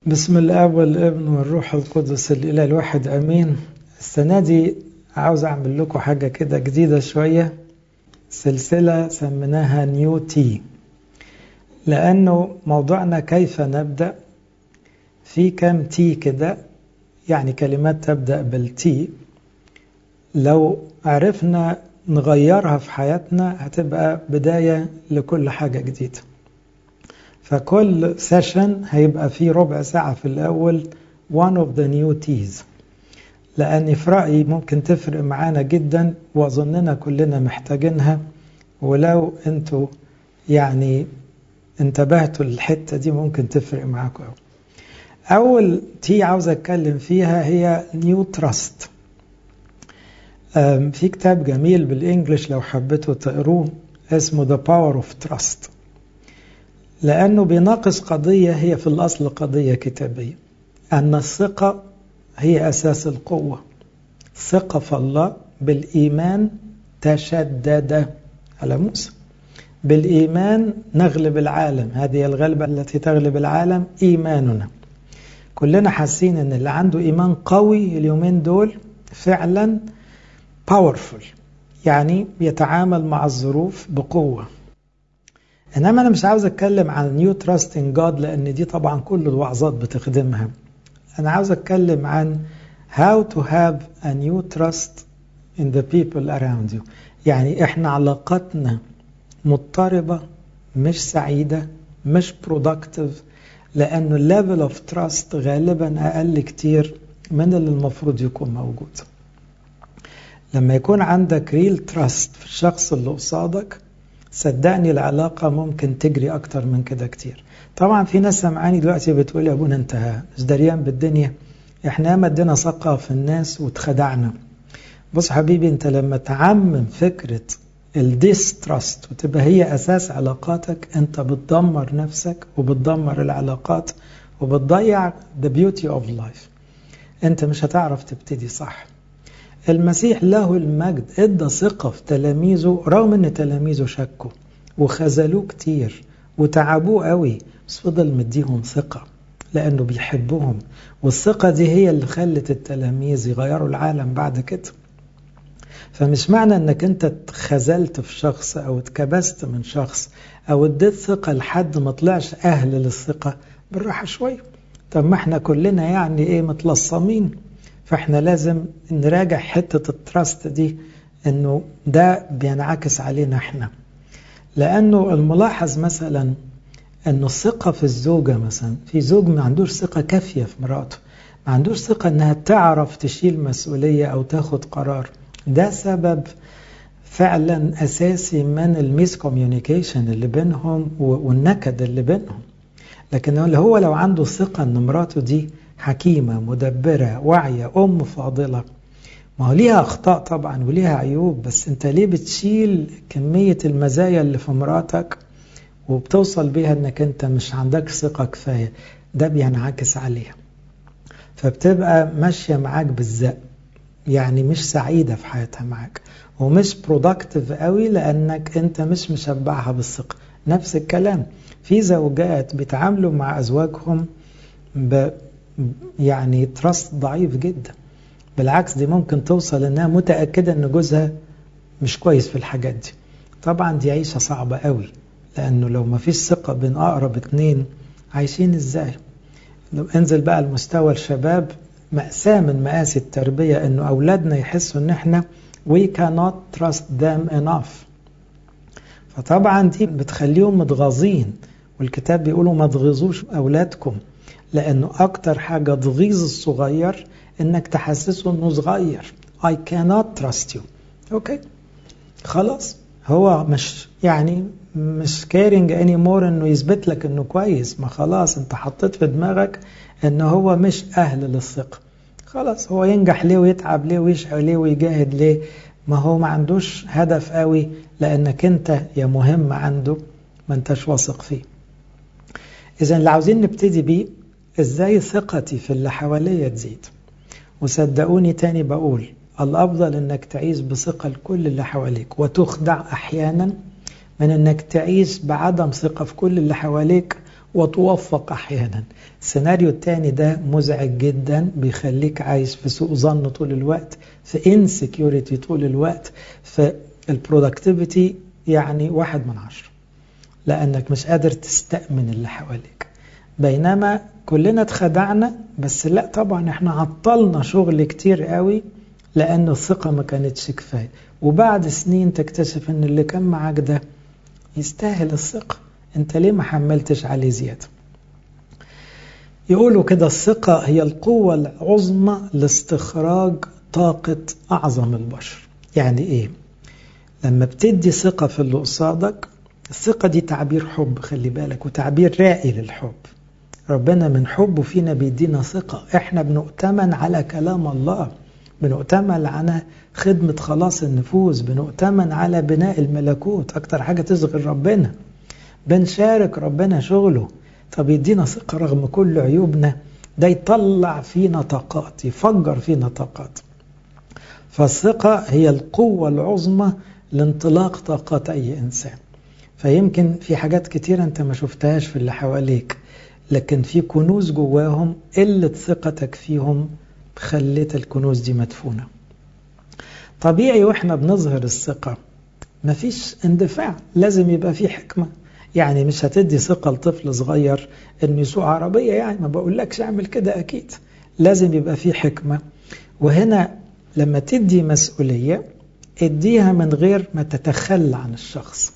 بسم الاب والابن والروح القدس الاله الواحد امين السنه دي عاوز اعمل لكم حاجه كده جديده شويه سلسله سميناها نيو تي لانه موضوعنا كيف نبدا في كام تي كده يعني كلمات تبدا بالتي لو عرفنا نغيرها في حياتنا هتبقى بدايه لكل حاجه جديده فكل سيشن هيبقى فيه ربع ساعة في الأول one of the new teas لأن في رأيي ممكن تفرق معانا جدا وأظننا كلنا محتاجينها ولو أنتوا يعني انتبهتوا للحتة دي ممكن تفرق معاكم أوي أول تي عاوز أتكلم فيها هي نيو تراست في كتاب جميل بالإنجليش لو حبيتوا تقروه اسمه The Power of Trust لأنه بيناقش قضية هي في الأصل قضية كتابية أن الثقة هي أساس القوة ثقة في الله بالإيمان تشدد على موسى بالإيمان نغلب العالم هذه الغلبة التي تغلب العالم إيماننا كلنا حاسين أن اللي عنده إيمان قوي اليومين دول فعلا powerful يعني يتعامل مع الظروف بقوة انما انا مش عاوز اتكلم عن نيو تراست ان جاد لان دي طبعا كل الوعظات بتخدمها انا عاوز اتكلم عن how to have a new trust in the people around you يعني احنا علاقاتنا مضطربة مش سعيدة مش productive لانه الليفل اوف تراست غالبا اقل كتير من اللي المفروض يكون موجود لما يكون عندك ريل تراست في الشخص اللي قصادك صدقني العلاقة ممكن تجري أكتر من كده كتير طبعا في ناس سمعاني دلوقتي بتقول يا أبونا أنت مش دريان بالدنيا إحنا ياما ادينا ثقة في الناس واتخدعنا بص حبيبي أنت لما تعمم فكرة الديستراست وتبقى هي أساس علاقاتك أنت بتدمر نفسك وبتدمر العلاقات وبتضيع the beauty of life أنت مش هتعرف تبتدي صح المسيح له المجد ادى ثقة في تلاميذه رغم ان تلاميذه شكوا وخذلوه كتير وتعبوه قوي بس فضل مديهم ثقة لأنه بيحبهم والثقة دي هي اللي خلت التلاميذ يغيروا العالم بعد كده فمش معنى انك انت اتخذلت في شخص او اتكبست من شخص او اديت ثقة لحد ما طلعش اهل للثقة بالراحة شوية طب ما احنا كلنا يعني ايه متلصمين فاحنا لازم نراجع حتة التراست دي انه ده بينعكس علينا احنا لانه الملاحظ مثلا انه الثقة في الزوجة مثلا في زوج ما عندوش ثقة كافية في مراته ما عندوش ثقة انها تعرف تشيل مسؤولية او تاخد قرار ده سبب فعلا اساسي من الميس كوميونيكيشن اللي بينهم والنكد اللي بينهم لكن هو لو عنده ثقة ان مراته دي حكيمة مدبرة واعية أم فاضلة ما هو ليها أخطاء طبعا وليها عيوب بس أنت ليه بتشيل كمية المزايا اللي في مراتك وبتوصل بيها أنك أنت مش عندك ثقة كفاية ده بينعكس عليها فبتبقى ماشية معاك بالزق يعني مش سعيدة في حياتها معاك ومش برودكتيف قوي لأنك أنت مش مشبعها بالثقة نفس الكلام في زوجات بيتعاملوا مع أزواجهم ب يعني تراست ضعيف جدا بالعكس دي ممكن توصل انها متاكده ان جوزها مش كويس في الحاجات دي طبعا دي عيشه صعبه قوي لانه لو ما فيش ثقه بين اقرب اتنين عايشين ازاي لو انزل بقى المستوى الشباب مأساة من مآسي التربية انه اولادنا يحسوا ان احنا we cannot trust them enough فطبعا دي بتخليهم متغاظين والكتاب بيقولوا ما تغيظوش اولادكم لأنه أكتر حاجة تغيظ الصغير إنك تحسسه إنه صغير I cannot trust you أوكي خلاص هو مش يعني مش كارينج اني مور إنه يثبت لك إنه كويس ما خلاص أنت حطيت في دماغك إنه هو مش أهل للثقة خلاص هو ينجح ليه ويتعب ليه ويشقى ليه ويجاهد ليه ما هو ما عندوش هدف قوي لأنك أنت يا مهم عنده ما أنتش واثق فيه إذا اللي عاوزين نبتدي بيه ازاي ثقتي في اللي حواليا تزيد وصدقوني تاني بقول الافضل انك تعيش بثقه لكل اللي حواليك وتخدع احيانا من انك تعيش بعدم ثقه في كل اللي حواليك وتوفق أحيانا السيناريو التاني ده مزعج جدا بيخليك عايش في سوء ظن طول الوقت في انسكيورتي طول الوقت في البرودكتيفيتي يعني واحد من عشرة لأنك مش قادر تستأمن اللي حواليك بينما كلنا اتخدعنا بس لا طبعا احنا عطلنا شغل كتير قوي لأن الثقة ما كانتش كفاية وبعد سنين تكتشف ان اللي كان معاك ده يستاهل الثقة انت ليه ما حملتش عليه زيادة يقولوا كده الثقة هي القوة العظمى لاستخراج طاقة أعظم البشر يعني إيه؟ لما بتدي ثقة في اللي قصادك الثقة دي تعبير حب خلي بالك وتعبير رائي للحب ربنا من حبه فينا بيدينا ثقة احنا بنؤتمن على كلام الله بنؤتمن على خدمة خلاص النفوس بنؤتمن على بناء الملكوت أكتر حاجة تشغل ربنا بنشارك ربنا شغله طب يدينا ثقة رغم كل عيوبنا ده يطلع فينا طاقات يفجر فينا طاقات فالثقة هي القوة العظمى لانطلاق طاقات أي إنسان فيمكن في حاجات كتير أنت ما شفتهاش في اللي حواليك لكن في كنوز جواهم قلة ثقتك فيهم خليت الكنوز دي مدفونة طبيعي وإحنا بنظهر الثقة مفيش اندفاع لازم يبقى في حكمة يعني مش هتدي ثقة لطفل صغير انه يسوق عربية يعني ما بقولكش اعمل كده اكيد لازم يبقى في حكمة وهنا لما تدي مسؤولية اديها من غير ما تتخلى عن الشخص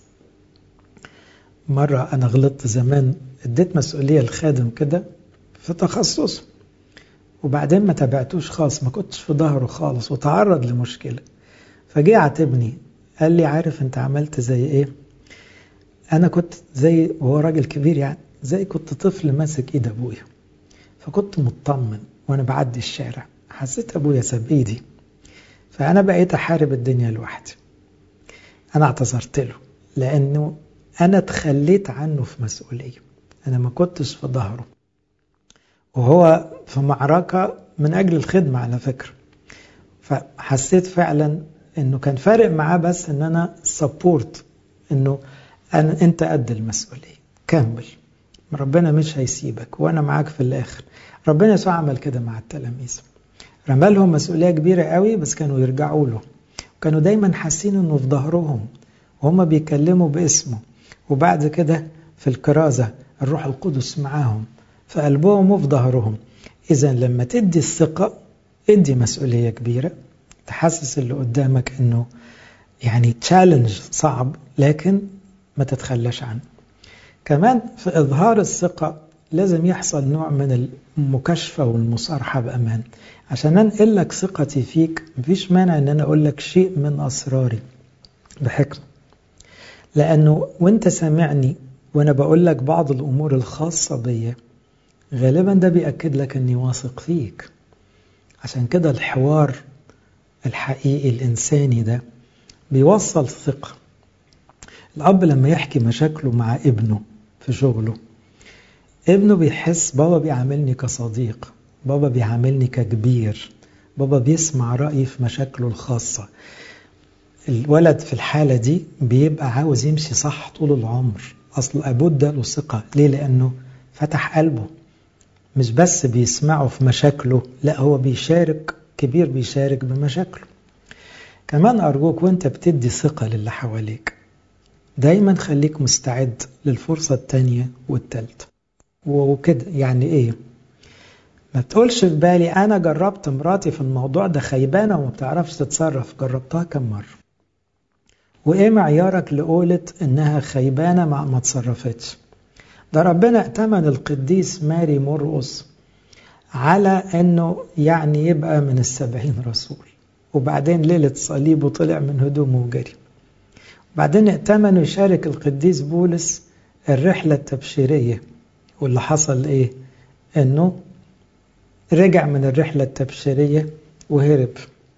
مرة أنا غلطت زمان اديت مسؤولية لخادم كده في تخصص وبعدين ما تابعتوش خالص ما كنتش في ظهره خالص وتعرض لمشكلة فجه عاتبني قال لي عارف انت عملت زي ايه انا كنت زي وهو راجل كبير يعني زي كنت طفل ماسك ايد ابويا فكنت مطمن وانا بعدي الشارع حسيت ابويا ساب ايدي فانا بقيت احارب الدنيا لوحدي انا اعتذرت له لانه انا تخليت عنه في مسؤوليه انا ما كنتش في ظهره وهو في معركه من اجل الخدمه على فكره فحسيت فعلا انه كان فارق معاه بس ان انا سبورت انه أنا أنت قد المسؤولية كمل ربنا مش هيسيبك وأنا معاك في الآخر ربنا يسوع عمل كده مع التلاميذ رمالهم مسؤولية كبيرة قوي بس كانوا يرجعوا له كانوا دايما حاسين انه في ظهرهم وهم بيكلموا باسمه وبعد كده في الكرازة الروح القدس معاهم في قلبهم وفي ظهرهم إذا لما تدي الثقة ادي مسؤولية كبيرة تحسس اللي قدامك انه يعني تشالنج صعب لكن ما تتخلاش عنه كمان في إظهار الثقة لازم يحصل نوع من المكاشفة والمصارحة بأمان عشان أنقل لك ثقتي فيك مفيش مانع أن أنا أقول لك شيء من أسراري بحكمة لأنه وأنت سامعني وأنا بقول لك بعض الأمور الخاصة بيا غالبا ده بيأكد لك أني واثق فيك عشان كده الحوار الحقيقي الإنساني ده بيوصل ثقة الأب لما يحكي مشاكله مع ابنه في شغله ابنه بيحس بابا بيعاملني كصديق بابا بيعاملني ككبير بابا بيسمع رأيي في مشاكله الخاصة الولد في الحالة دي بيبقى عاوز يمشي صح طول العمر أصل أبوه اداله ثقة ليه؟ لأنه فتح قلبه مش بس بيسمعه في مشاكله لا هو بيشارك كبير بيشارك بمشاكله كمان أرجوك وانت بتدي ثقة للي حواليك دايما خليك مستعد للفرصة التانية والتالتة وكده يعني ايه ما تقولش في بالي انا جربت مراتي في الموضوع ده خيبانة وما بتعرفش تتصرف جربتها كم مرة وايه معيارك لقولة انها خيبانة ما ما تصرفتش ده ربنا ائتمن القديس ماري مرقص على انه يعني يبقى من السبعين رسول وبعدين ليلة صليبه طلع من هدومه وجري بعدين ائتمنوا يشارك القديس بولس الرحلة التبشيرية واللي حصل ايه انه رجع من الرحلة التبشيرية وهرب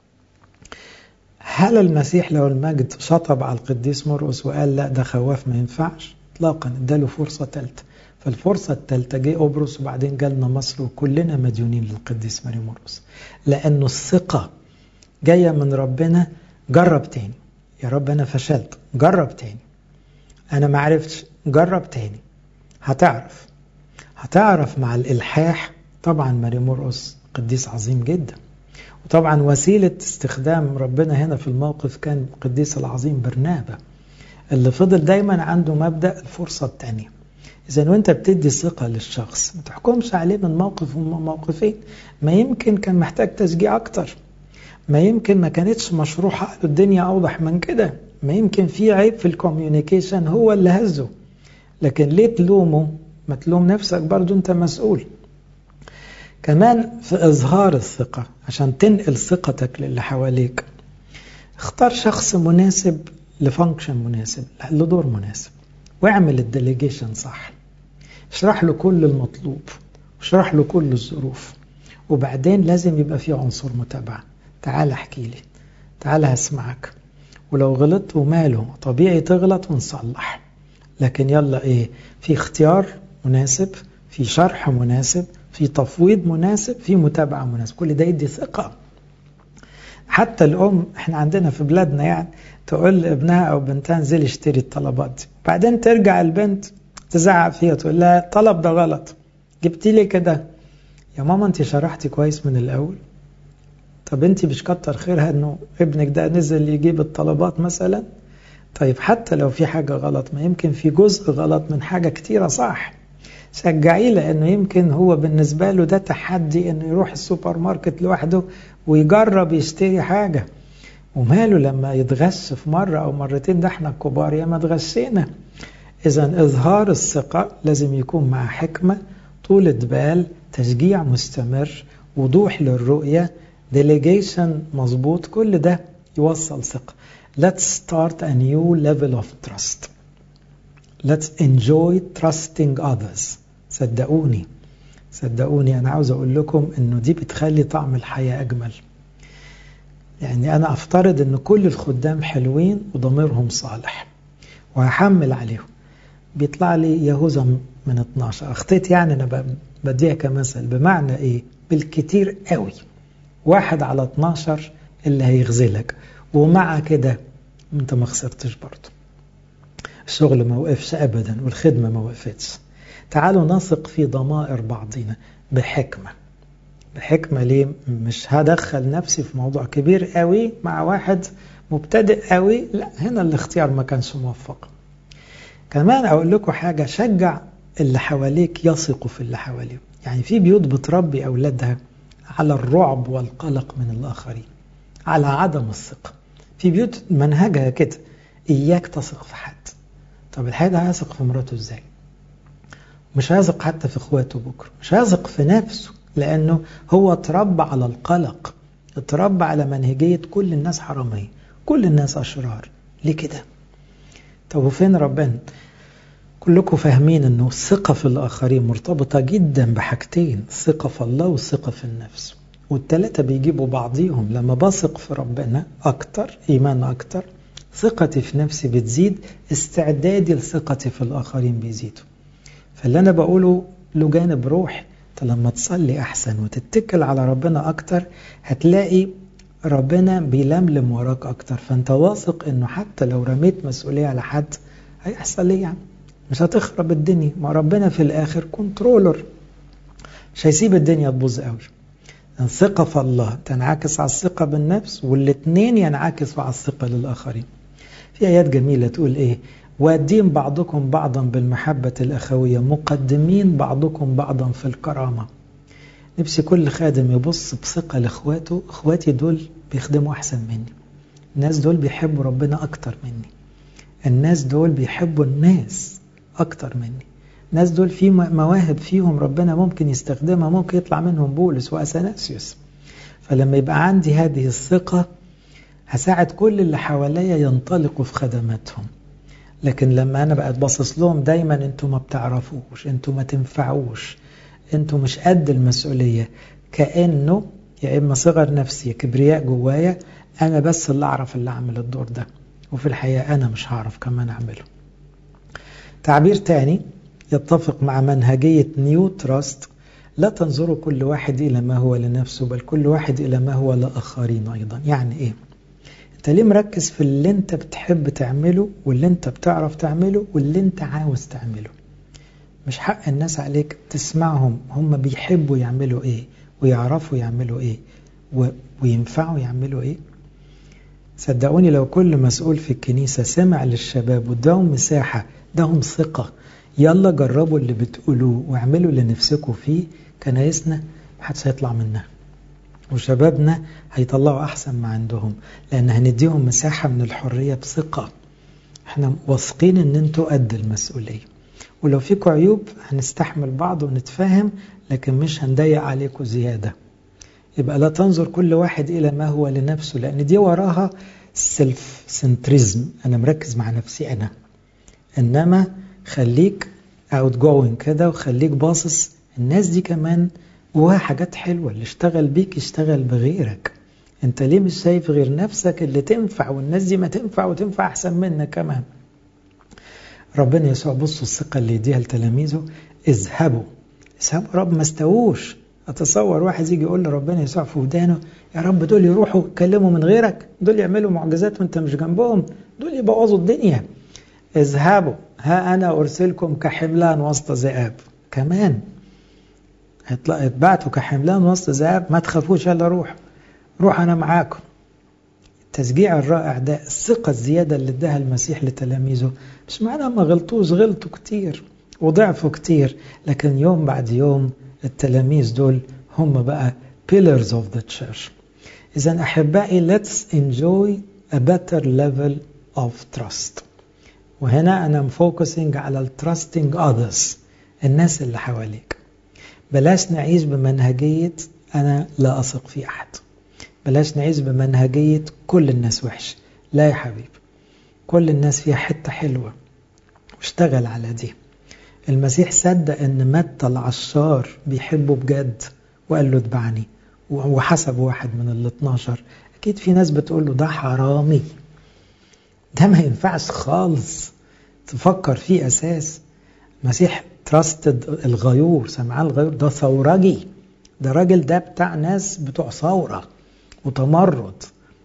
هل المسيح له المجد شطب على القديس مرقس وقال لا ده خواف ما ينفعش اطلاقا اداله فرصة ثالثة فالفرصة الثالثة جه قبرص وبعدين جالنا مصر وكلنا مديونين للقديس ماري مرقس لأنه الثقة جاية من ربنا جرب تاني يا رب أنا فشلت جرب تاني أنا ما عرفتش جرب تاني هتعرف هتعرف مع الإلحاح طبعا ماري مرقس قديس عظيم جدا وطبعا وسيلة استخدام ربنا هنا في الموقف كان القديس العظيم برنابا اللي فضل دايما عنده مبدأ الفرصة الثانية إذا وأنت بتدي ثقة للشخص ما تحكمش عليه من موقف وموقفين ما يمكن كان محتاج تشجيع أكتر ما يمكن ما كانتش مشروحة له الدنيا أوضح من كده ما يمكن في عيب في الكوميونيكيشن هو اللي هزه لكن ليه تلومه ما تلوم نفسك برضو أنت مسؤول كمان في إظهار الثقة عشان تنقل ثقتك للي حواليك اختار شخص مناسب لفانكشن مناسب لدور مناسب واعمل الديليجيشن صح اشرح له كل المطلوب واشرح له كل الظروف وبعدين لازم يبقى في عنصر متابعة تعال احكي لي تعال هسمعك ولو غلطت وماله طبيعي تغلط ونصلح لكن يلا ايه في اختيار مناسب في شرح مناسب في تفويض مناسب في متابعة مناسبة كل ده يدي ثقة حتى الأم احنا عندنا في بلادنا يعني تقول لابنها أو بنتها انزلي اشتري الطلبات دي بعدين ترجع البنت تزعق فيها تقول لها الطلب ده غلط جبتي لي كده يا ماما انت شرحتي كويس من الأول طب انت مش كتر خيرها انه ابنك ده نزل يجيب الطلبات مثلا طيب حتى لو في حاجة غلط ما يمكن في جزء غلط من حاجة كتيرة صح شجعيه لانه يمكن هو بالنسبه له ده تحدي انه يروح السوبر ماركت لوحده ويجرب يشتري حاجه وماله لما يتغش في مره او مرتين ده احنا الكبار يا ما اتغشينا اذا اظهار الثقه لازم يكون مع حكمه طولة بال تشجيع مستمر وضوح للرؤيه ديليجيشن مظبوط كل ده يوصل ثقه Let's start a new level of trust. Let's enjoy trusting others. صدقوني صدقوني أنا عاوز أقول لكم إنه دي بتخلي طعم الحياة أجمل. يعني أنا أفترض إن كل الخدام حلوين وضميرهم صالح وهحمل عليهم. بيطلع لي يهوذا من 12 أخطيت يعني أنا بديها كمثل بمعنى إيه؟ بالكتير قوي واحد على 12 اللي هيغزلك ومع كده انت ما خسرتش برضه الشغل ما وقفش ابدا والخدمه ما وقفتش تعالوا نثق في ضمائر بعضنا بحكمه بحكمه ليه مش هدخل نفسي في موضوع كبير قوي مع واحد مبتدئ قوي لا هنا الاختيار ما كانش موفق كمان اقول لكم حاجه شجع اللي حواليك يثقوا في اللي حواليهم يعني في بيوت بتربي اولادها على الرعب والقلق من الاخرين على عدم الثقه في بيوت منهجها كده إياك تثق في حد طب الحقيقة ده هيثق في مراته إزاي مش هيثق حتى في إخواته بكرة مش هيثق في نفسه لأنه هو اتربى على القلق اتربى على منهجية كل الناس حرامية كل الناس أشرار ليه كده طب وفين ربنا كلكم فاهمين انه الثقة في الآخرين مرتبطة جدا بحاجتين الثقة في الله والثقة في النفس والتلاتة بيجيبوا بعضيهم لما بثق في ربنا أكتر إيمان أكتر ثقتي في نفسي بتزيد استعدادي لثقتي في الآخرين بيزيدوا فاللي أنا بقوله له جانب روحي انت لما تصلي أحسن وتتكل على ربنا أكتر هتلاقي ربنا بيلملم وراك أكتر فأنت واثق إنه حتى لو رميت مسؤولية على حد هيحصل إيه يعني مش هتخرب الدنيا ما ربنا في الآخر كنترولر مش هيسيب الدنيا تبوظ قوي الثقة في الله تنعكس على الثقة بالنفس والاثنين ينعكسوا على الثقة للآخرين في آيات جميلة تقول إيه وادين بعضكم بعضا بالمحبة الأخوية مقدمين بعضكم بعضا في الكرامة نفسي كل خادم يبص بثقة لإخواته إخواتي دول بيخدموا أحسن مني الناس دول بيحبوا ربنا أكتر مني الناس دول بيحبوا الناس أكتر مني الناس دول في مواهب فيهم ربنا ممكن يستخدمها ممكن يطلع منهم بولس وأثناسيوس فلما يبقى عندي هذه الثقة هساعد كل اللي حواليا ينطلقوا في خدماتهم لكن لما أنا بقت باصص لهم دايما أنتوا ما بتعرفوش أنتوا ما تنفعوش أنتوا مش قد المسؤولية كأنه يا إما صغر نفسي كبرياء جوايا أنا بس اللي أعرف اللي أعمل الدور ده وفي الحقيقة أنا مش هعرف كمان أعمله تعبير تاني يتفق مع منهجية نيو تراست لا تنظروا كل واحد إلى ما هو لنفسه بل كل واحد إلى ما هو لآخرين أيضا يعني إيه؟ أنت ليه مركز في اللي أنت بتحب تعمله واللي أنت بتعرف تعمله واللي أنت عاوز تعمله مش حق الناس عليك تسمعهم هم بيحبوا يعملوا ايه ويعرفوا يعملوا ايه و... وينفعوا يعملوا ايه صدقوني لو كل مسؤول في الكنيسة سمع للشباب واداهم مساحة اداهم ثقة يلا جربوا اللي بتقولوه واعملوا اللي نفسكم فيه كنايسنا محدش هيطلع منها وشبابنا هيطلعوا أحسن ما عندهم لأن هنديهم مساحة من الحرية بثقة احنا واثقين ان انتوا قد المسؤولية ولو فيكم عيوب هنستحمل بعض ونتفاهم لكن مش هنضيق عليكم زيادة يبقى لا تنظر كل واحد إلى ما هو لنفسه لأن دي وراها سيلف سنتريزم أنا مركز مع نفسي أنا إنما خليك اوت جوين كده وخليك باصص الناس دي كمان جواها حاجات حلوة اللي اشتغل بيك يشتغل بغيرك انت ليه مش شايف غير نفسك اللي تنفع والناس دي ما تنفع وتنفع احسن منك كمان ربنا يسوع بصوا الثقة اللي يديها لتلاميذه اذهبوا اذهبوا رب ما استووش اتصور واحد يجي يقول لربنا يسوع في ودانه يا رب دول يروحوا يتكلموا من غيرك دول يعملوا معجزات وانت مش جنبهم دول يبوظوا الدنيا اذهبوا ها انا ارسلكم كحملان وسط ذئاب كمان اتبعتوا كحملان وسط ذئاب ما تخافوش يلا روح روح انا معاكم التشجيع الرائع ده الثقة الزيادة اللي اداها المسيح لتلاميذه مش معنى ما غلطوش غلطوا كتير وضعفوا كتير لكن يوم بعد يوم التلاميذ دول هم بقى pillars of the church إذا أحبائي let's enjoy a better level of trust وهنا أنا مفوكسنج على التراستنج others الناس اللي حواليك بلاش نعيش بمنهجية أنا لا أثق في أحد بلاش نعيش بمنهجية كل الناس وحش لا يا حبيبي كل الناس فيها حتة حلوة واشتغل على دي المسيح صدق ان متى العشار بيحبه بجد وقال له اتبعني وحسب واحد من ال 12 اكيد في ناس بتقول له ده حرامي ده ما ينفعش خالص تفكر فيه اساس المسيح تراستد الغيور سمعان الغيور ده ثورجي ده راجل ده بتاع ناس بتوع ثوره وتمرد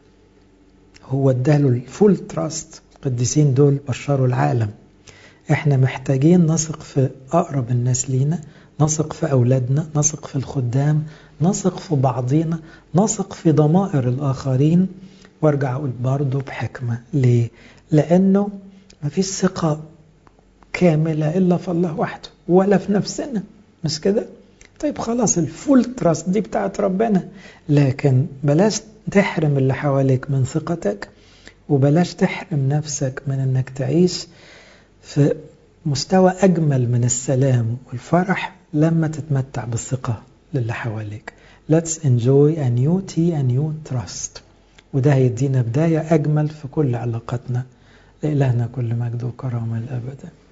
هو اداله الفول تراست القديسين دول بشروا العالم احنا محتاجين نثق في اقرب الناس لينا نثق في اولادنا نثق في الخدام نثق في بعضينا نثق في ضمائر الاخرين وارجع اقول برضه بحكمه ليه لانه مفيش ثقه كامله الا في الله وحده ولا في نفسنا مش كده طيب خلاص الفول تراست دي بتاعت ربنا لكن بلاش تحرم اللي حواليك من ثقتك وبلاش تحرم نفسك من انك تعيش في مستوى أجمل من السلام والفرح لما تتمتع بالثقة للي حواليك Let's enjoy a new tea and new trust وده هيدينا بداية أجمل في كل علاقاتنا لإلهنا كل مجد وكرامة الأبدا